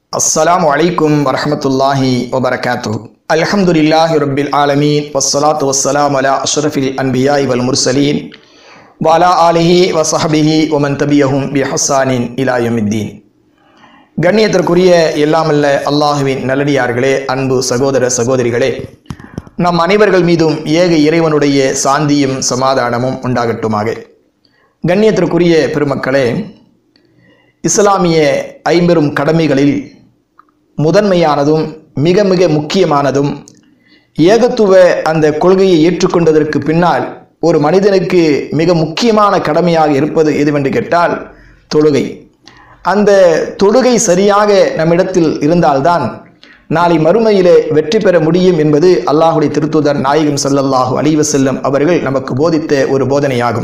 அஸ்ஸலாமு அலைக்கும் வரஹமத்துல்லாஹி வபரகாத்து அல்ஹம்துலில்லாஹி ரப்பில் ஆலமீன் வஸ்ஸலாத்து வஸ்ஸலாம் அலா அஷ்ரஃபில் அன்பியாய் வல் முர்சலீன் வலா ஆலிஹி வசஹபிஹி வமன் தபியஹும் பி ஹசானின் இலாயமித்தீன் கண்ணியத்திற்குரிய எல்லாமல்ல அல்லாஹுவின் நல்லடியார்களே அன்பு சகோதர சகோதரிகளே நம் அனைவர்கள் மீதும் ஏக இறைவனுடைய சாந்தியும் சமாதானமும் உண்டாகட்டுமாக கண்ணியத்திற்குரிய பெருமக்களே இஸ்லாமிய ஐம்பெரும் கடமைகளில் முதன்மையானதும் மிக மிக முக்கியமானதும் ஏகத்துவ அந்த கொள்கையை ஏற்றுக்கொண்டதற்கு பின்னால் ஒரு மனிதனுக்கு மிக முக்கியமான கடமையாக இருப்பது எதுவென்று கேட்டால் தொழுகை அந்த தொழுகை சரியாக நம்மிடத்தில் இருந்தால்தான் நாளை மறுமையிலே வெற்றி பெற முடியும் என்பது அல்லாஹுடைய திருத்துதர் நாயகம் ஸல்லல்லாஹு அலைஹி வஸல்லம் அவர்கள் நமக்கு போதித்த ஒரு போதனையாகும்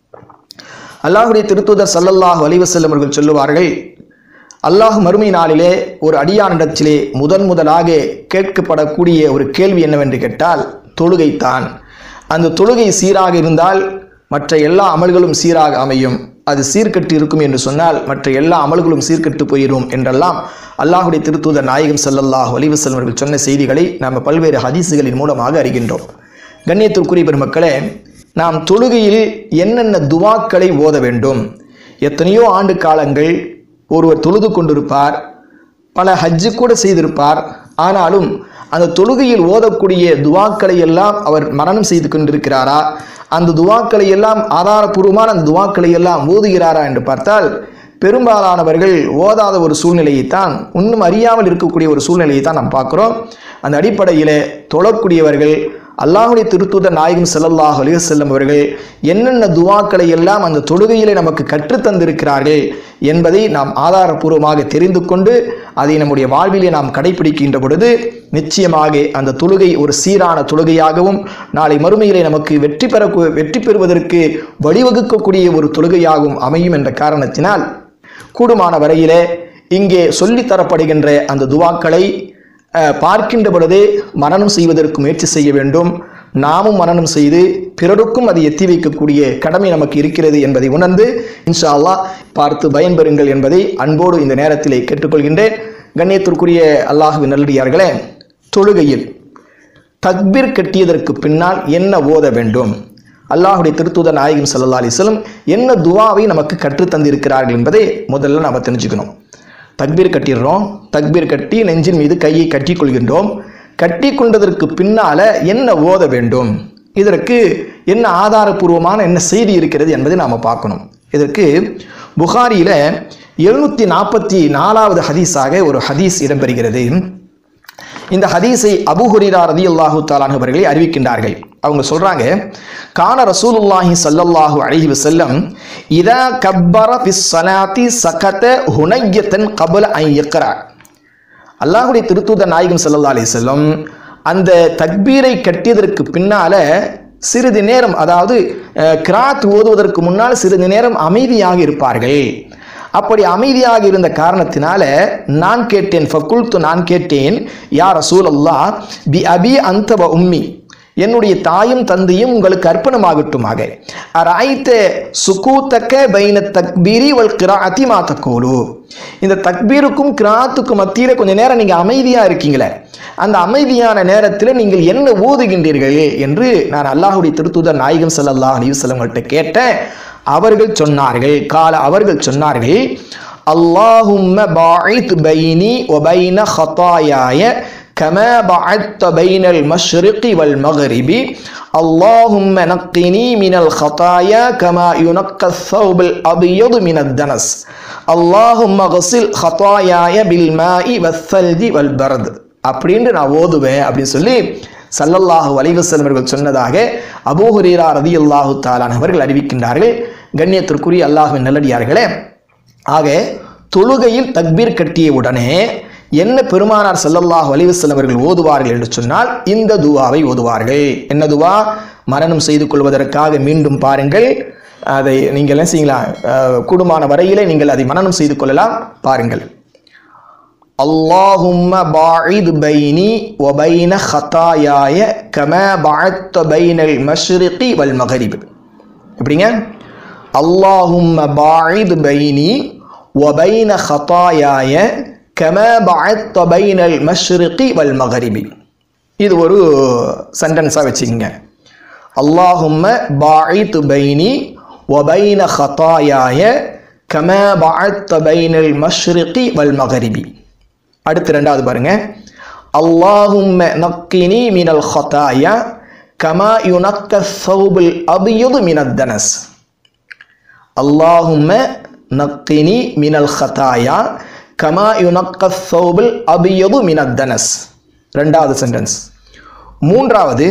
அல்லாஹுடைய திருத்துதர் ஸல்லல்லாஹு அலைஹி வஸல்லம் அவர்கள் சொல்லுவார்கள் அல்லாஹ் மறுமை நாளிலே ஒரு அடியானிடத்திலே முதன் முதலாக கேட்கப்படக்கூடிய ஒரு கேள்வி என்னவென்று கேட்டால் தொழுகைத்தான் அந்த தொழுகை சீராக இருந்தால் மற்ற எல்லா அமல்களும் சீராக அமையும் அது சீர்கட்டு இருக்கும் என்று சொன்னால் மற்ற எல்லா அமல்களும் சீர்கட்டு போயிடும் என்றெல்லாம் அல்லாஹுடைய திருத்தூதர் நாயகம் ஸல்லல்லாஹு அலைஹி வஸல்லம் அவர்கள் சொன்ன செய்திகளை நாம் பல்வேறு ஹதீஸுகளின் மூலமாக அறிகின்றோம் கண்ணியத்திற்குரிய பெருமக்களே நாம் தொழுகையில் என்னென்ன துவாக்களை ஓத வேண்டும் எத்தனையோ ஆண்டு காலங்கள் ஒருவர் தொழுது கொண்டிருப்பார் பல ஹஜ்ஜு கூட செய்திருப்பார் ஆனாலும் அந்த தொழுகையில் ஓதக்கூடிய துவாக்களை எல்லாம் அவர் மரணம் செய்து கொண்டிருக்கிறாரா அந்த துவாக்களை எல்லாம் ஆதாரபூர்வமான அந்த துவாக்களை எல்லாம் ஓதுகிறாரா என்று பார்த்தால் பெரும்பாலானவர்கள் ஓதாத ஒரு சூழ்நிலையைத்தான் இன்னும் அறியாமல் இருக்கக்கூடிய ஒரு சூழ்நிலையை தான் நாம் பார்க்குறோம் அந்த அடிப்படையில் தொழக்கூடியவர்கள் அல்லாஹுடைய திருத்தூதர் நாயகம் ஸல்லல்லாஹு அலைஹி வஸல்லம் அவர்கள் என்னென்ன துவாக்களை எல்லாம் அந்த தொழுகையிலே நமக்கு கற்றுத்தந்திருக்கிறார்கள் என்பதை நாம் ஆதாரபூர்வமாக தெரிந்து கொண்டு அதை நம்முடைய வாழ்விலே நாம் கடைபிடிக்கின்ற பொழுது நிச்சயமாக அந்த தொழுகை ஒரு சீரான தொழுகையாகவும் நாளை மறுமையிலே நமக்கு வெற்றி பெற வெற்றி பெறுவதற்கு வழிவகுக்கக்கூடிய ஒரு தொழுகையாகவும் அமையும் என்ற காரணத்தினால் கூடுமான வரையிலே இங்கே சொல்லித்தரப்படுகின்ற அந்த துவாக்களை அஹ், பார்க்கின்ற பொழுதே மரணம் செய்வதற்கு முயற்சி செய்ய வேண்டும் நாமும் மரணம் செய்து பிறருக்கும் அதை எத்தி வைக்கக்கூடிய கடமை நமக்கு இருக்கிறது என்பதை உணர்ந்து இன்ஷா அல்லாஹ் பார்த்து பயன்பெறுங்கள் என்பதை அன்போடு இந்த நேரத்திலே கேட்டுக்கொள்கின்றேன் கண்ணியத்திற்குரிய அல்லாஹுவின் நல்லடியார்களே தொழுகையில் தக்பீர் கட்டியதற்கு பின்னால் என்ன ஓத வேண்டும் அல்லாஹுடைய திருத்தூதர் நாயகம் ஸல்லல்லாஹு அலைஹி வஸல்லம் என்ன துவாவை நமக்கு கற்றுத் தந்திருக்கிறார்கள் என்பதை முதல்ல நம்ம தெரிஞ்சுக்கணும் தக்பீர் கட்டிடுறோம் தக்பீர் கட்டி நெஞ்சின் மீது கையை கட்டிக் கொள்கின்றோம் கட்டி கொண்டதற்கு பின்னால என்ன ஓத வேண்டும் இதற்கு என்ன ஆதாரபூர்வமான என்ன செய்தி இருக்கிறது என்பதை நாம் பார்க்கணும் இதற்கு புகாரியில எழுநூத்தி நாற்பத்தி நாலாவது ஹதீஸாக ஒரு ஹதீஸ் இடம்பெறுகிறது இந்த ஹதீஸை அபு ஹுரீரா ரதியல்லாஹு தாலான் அவர்களை அறிவிக்கின்றார்கள் அவங்க சொல்றாங்க கான ரசூலுல்லாஹி ஸல்லல்லாஹு அலைஹி வஸல்லம் இதா கப்பர ஃபிஸ் ஸலாத்தி சகத ஹுனையத்தன் கபல அன் யக்ரா அல்லாஹ்வுடைய திருத்தூதர் நாயகம் ஸல்லல்லாஹு அலைஹி வஸல்லம் அந்த தக்பீரை கட்டியதற்கு பின்னால சிறிது நேரம் அதாவது அஹ், கிராத் ஓதுவதற்கு முன்னால் சிறிது நேரம் அமைதியாக இருப்பார்கள் அப்படி அமைதியாக இருந்த காரணத்தினால நான் கேட்டேன் ஃபக்குல்த்து நான் கேட்டேன் யா ரசூல் அல்லாஹ் பி அபி அந்த உம்மி என்னுடைய தாயும் தந்தையும் உங்களுக்கு அர்ப்பணமாகட்டுமாக அராய்த்த சுகூத்தக்க பைன தக்பீரி வல் கிராத்தி மா தக்கோலு இந்த தக்பீருக்கும் கிராத்துக்கும் மத்தியில் கொஞ்ச நேரம் நீங்கள் அமைதியாக இருக்கீங்களே அந்த அமைதியான நேரத்தில் நீங்கள் என்ன ஓதுகின்றீர்கள் என்று நான் அல்லாஹுடைய திருத்தூதர் நாயகம் ஸல்லல்லாஹு அலைஹி வஸல்லம் அவங்கள்ட்ட கேட்டேன் அவர்கள் சொன்னார்கள் கால அவர்கள் சொன்னார்கள் அல்லாஹும்ம பாயித் பைனி ஒபைன ஹத்தாயாய كما بعدت بين المشرق والمغرب اللهم نقني من الخطايا كما ينقى الثوب الأبيض من الدنس اللهم غسل خطاياي بالماء والثلج والبرد அப்படின்னு நான் ஓதுவேன் அப்படின்னு சொல்லி சல்லல்லாஹு அலைஹி வஸல்லம் அவர்கள் சொன்னதாக அபூ ஹுரீரா ரதியல்லாஹு தாலான் அவர்கள் அறிவிக்கின்றார்கள் கண்ணியத்திற்குரிய அல்லாஹ்வின் நல்லடியார்களே ஆக தொழுகையில் தக்பீர் கட்டிய உடனே என்ன பெருமானார் ஸல்லல்லாஹு அலைஹி வஸல்லம் அவர்கள் ஓதுவார்கள் என்று சொன்னால் இந்த துவாவை ஓதுவார்கள் என்ன துவா மரணம் செய்து கொள்வதற்காக மீண்டும் பாருங்கள் அதை நீங்கள் என்ன செய்யலாம் அஹ், கூடுமான வரையிலே நீங்கள் அதை மனனம் செய்து கொள்ளலாம் பாருங்கள் اللهم باعد بيني وبين خطاياي كما بعدت بين المشرق والمغرب எப்படிங்க اللهم باعد بيني وبين خطاياي கம பஅத்த பைனல் மஷ்ரிகி வல் மகரிபி இது ஒரு சென்டென்ஸாக வச்சுக்கோங்க அல்லாஹும்ம பாஇத் பைனி வபைன ஹதாயாய கம பஅத்த பைனல் மஷ்ரிகி வல் மகரிபி அடுத்து ரெண்டாவது பாருங்க அல்லாஹும்ம நக்கினி மினல் ஹதாயா கமா யுனக்க சௌபுல் அபியுது மினத் தனஸ் அல்லாஹும்ம நக்கினி மினல் ஹதாயா கமா யுனக்க சௌபுல் அபியுது மினத் தனஸ் ரெண்டாவது சென்டென்ஸ் மூன்றாவது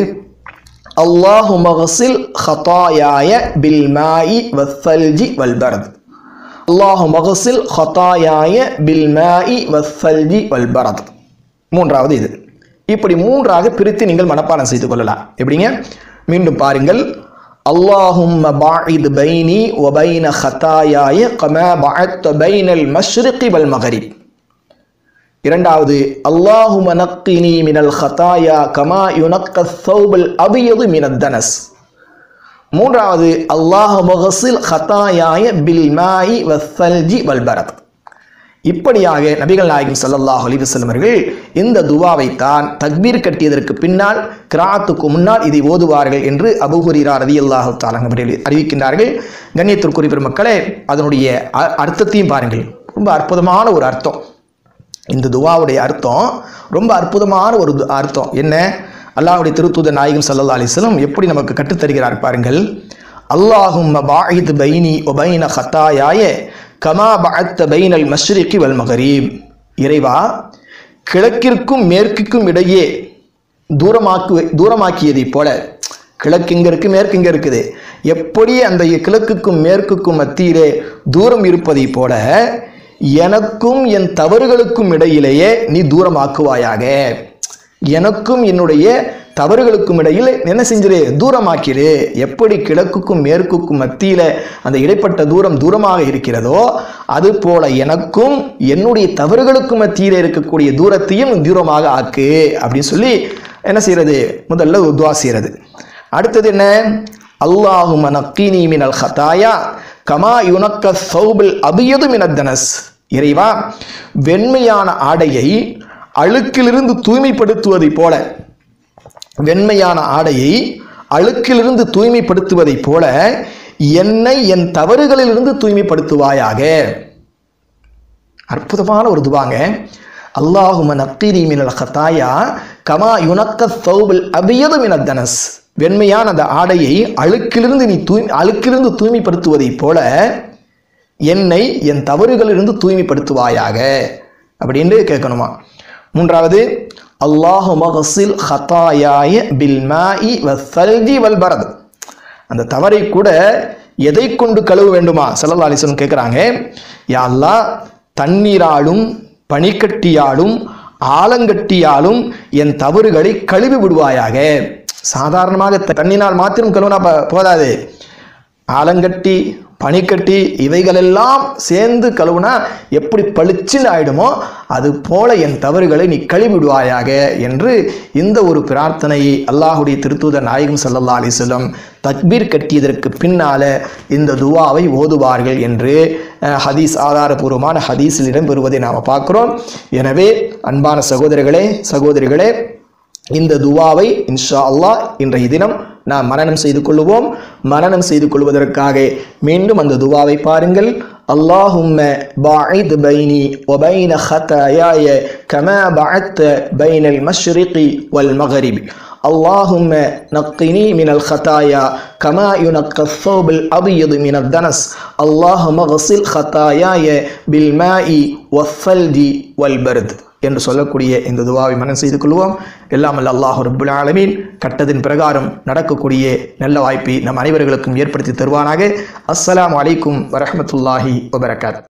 அல்லாஹு மகசில் ஹதாயாய பில் மாயி வஸ்ஸல்ஜி வல் பரத் அல்லாஹு மகசில் ஹதாயாய பில் மாயி வஸ்ஸல்ஜி வல் பரத் மூன்றாவது இது இப்படி மூன்றாக பிரித்து நீங்கள் மனப்பாடம் செய்து கொள்ளலாம் எப்படிங்க மீண்டும் பாருங்கள் அல்லாஹும் பாஇத் பைனி வபைன ஹதாயாய கம பஅத்த பைனல் மஷ்ரிகி வல் மகரிப் இரண்டாவது அல்லாஹும நக்கினி மினல் ஹதாயா கமா யுனக்க சௌபல் அபியது மினத் தனஸ் மூன்றாவது அல்லாஹ் மகசில் ஹதாயாய பில் மாயி வஸ்ஸல்ஜி வல் பரத் இப்படியாக நபிகள் நாயகம் ஸல்லல்லாஹு அலைஹி வஸல்லம் அவர்கள் இந்த துவாவை தான் தக்பீர் கட்டியதற்கு பின்னால் கிராத்துக்கு முன்னால் இதை ஓதுவார்கள் என்று அபூ ஹுரைரா ரலியல்லாஹு தஆலா அவர்கள் அறிவிக்கின்றார்கள் கண்ணியத்திற்குரிய பெருமக்களே அதனுடைய அ- அர்த்தத்தையும் பாருங்கள் ரொம்ப அற்புதமான ஒரு அர்த்தம் இந்த துவாவுடைய அர்த்தம் ரொம்ப அற்புதமான ஒரு து- அர்த்தம் என்ன அல்லாஹ்வுடைய திருத்தூதர் நாயகம் ஸல்லல்லாஹு அலைஹி வஸல்லம் எப்படி நமக்கு கற்றுத்தருகிறார் பாருங்கள் அல்லாஹும் பாயித் பைனி ஒபைன ஹத்தாயாய கமா பஅத்த பைனல் மஷ்ரிகி வல் மகரீப் இறைவா கிழக்கிற்கும் மேற்குக்கும் இடையே தூரமாக்கு தூரமாக்கியதைப் போல கிழக்கு இங்க இருக்கு மேற்கு இங்க இருக்குது எப்படி அந்த கிழக்குக்கும் மேற்குக்கும் மத்தியிலே தூரம் இருப்பதைப் போல எனக்கும் என் தவறுகளுக்கும் இடையிலேயே நீ தூரமாக்குவாயாக எனக்கும் என்னுடைய தவறுகளுக்கும் இடையில் என்ன செஞ்சிரு தூரமாக்கிடு எப்படி கிழக்குக்கும் மேற்குக்கும் மத்தியில அந்த இடைப்பட்ட தூரம் தூரமாக இருக்கிறதோ அது போல எனக்கும் என்னுடைய தவறுகளுக்கும் மத்தியில இருக்கக்கூடிய தூரத்தையும் தூரமாக ஆக்கு அப்படின்னு சொல்லி என்ன செய்யறது முதல்ல துவா செய்யறது அடுத்தது என்ன அல்லாஹும நக்கீனி மினல் ஹதாயா கமா யுனக்க சௌபில் அபியது மினத் தனஸ் இறைவா வெண்மையான ஆடையை அழுக்கிலிருந்து தூய்மைப்படுத்துவதைப் போல வெண்மையான ஆடையை அழுக்கிலிருந்து தூய்மைப்படுத்துவதைப் போல என்னை என் தவறுகளிலிருந்து தூய்மைப்படுத்துவாயாக அற்புதமான ஒரு துவாங்க அல்லாஹும நக்கீரி மினல் ஹதாயா கமா யுனக்க சௌபில் அபியது மினத் தனஸ் வெண்மையான அந்த ஆடையை அழுக்கிலிருந்து நீ தூய் அழுக்கிலிருந்து தூய்மைப்படுத்துவதைப் போல என்னை என் தவறுகளிலிருந்து தூய்மைப்படுத்துவாயாக அப்படின்னு கேட்கணுமா மூன்றாவது அல்லாஹு மகசில் ஹதாயாய பில் மாஇ வஸ்ஸல்ஜி வல் பரத் அந்த தவறை கூட எதை கொண்டு கழுவ வேண்டுமா சல்லல்லா அலிஸ்வன் கேட்குறாங்க யா அல்லாஹ் தண்ணீராலும் பனிக்கட்டியாலும் ஆலங்கட்டியாலும் என் தவறுகளை கழுவி விடுவாயாக சாதாரணமாக த- தண்ணினால் மாத்திரம் கழுவினா ப- போதாது ஆலங்கட்டி பனிக்கட்டி இவைகளெல்லாம் சேர்ந்து கழுவுனா எப்படி பளிச்சுன்னு ஆயிடுமோ அது போல என் தவறுகளை நீ கழுவிடுவாயாக என்று இந்த ஒரு பிரார்த்தனையை அல்லாஹுடைய திருத்தூதர் நாயகம் ஸல்லல்லாஹு அலைஹி வஸல்லம் தக்பீர் கட்டியதற்கு பின்னால இந்த துவாவை ஓதுவார்கள் என்று அஹ், ஹதீஸ் ஆதாரபூர்வமான ஹதீஸில் இடம்பெறுவதை நாம் பார்க்கிறோம் எனவே அன்பான சகோதரர்களே சகோதரிகளே இந்த துவாவை இன்ஷா அல்லாஹ் இன்றைய தினம் நாம் மனனம் செய்து கொள்வோம் மனனம் செய்து கொள்வதற்காக மீண்டும் அந்த துவாவை பாருங்கள் அல்லாஹும்ம பாஇத் பைனி وبين خطاياي كما بعدت بين المشرق والمغرب اللهم نقني من الخطايا كما ينقى الثوب الأبيض من الدنس اللهم اغسل خطاياي بالماء والثلج والبرد என்று சொல்லக்கூடிய இந்த துவாவை மனம் செய்து கொள்வோம் எல்லாம் அல்ல அல்லாஹ் ரப்புல் ஆலமீன் கட்டதின் பிரகாரம் நடக்கக்கூடிய நல்ல வாய்ப்பை நம் அனைவர்களுக்கும் ஏற்படுத்தி தருவானாக அஸ்ஸலாமு அலைக்கும் வரஹ்மத்துல்லாஹி வபரகாத்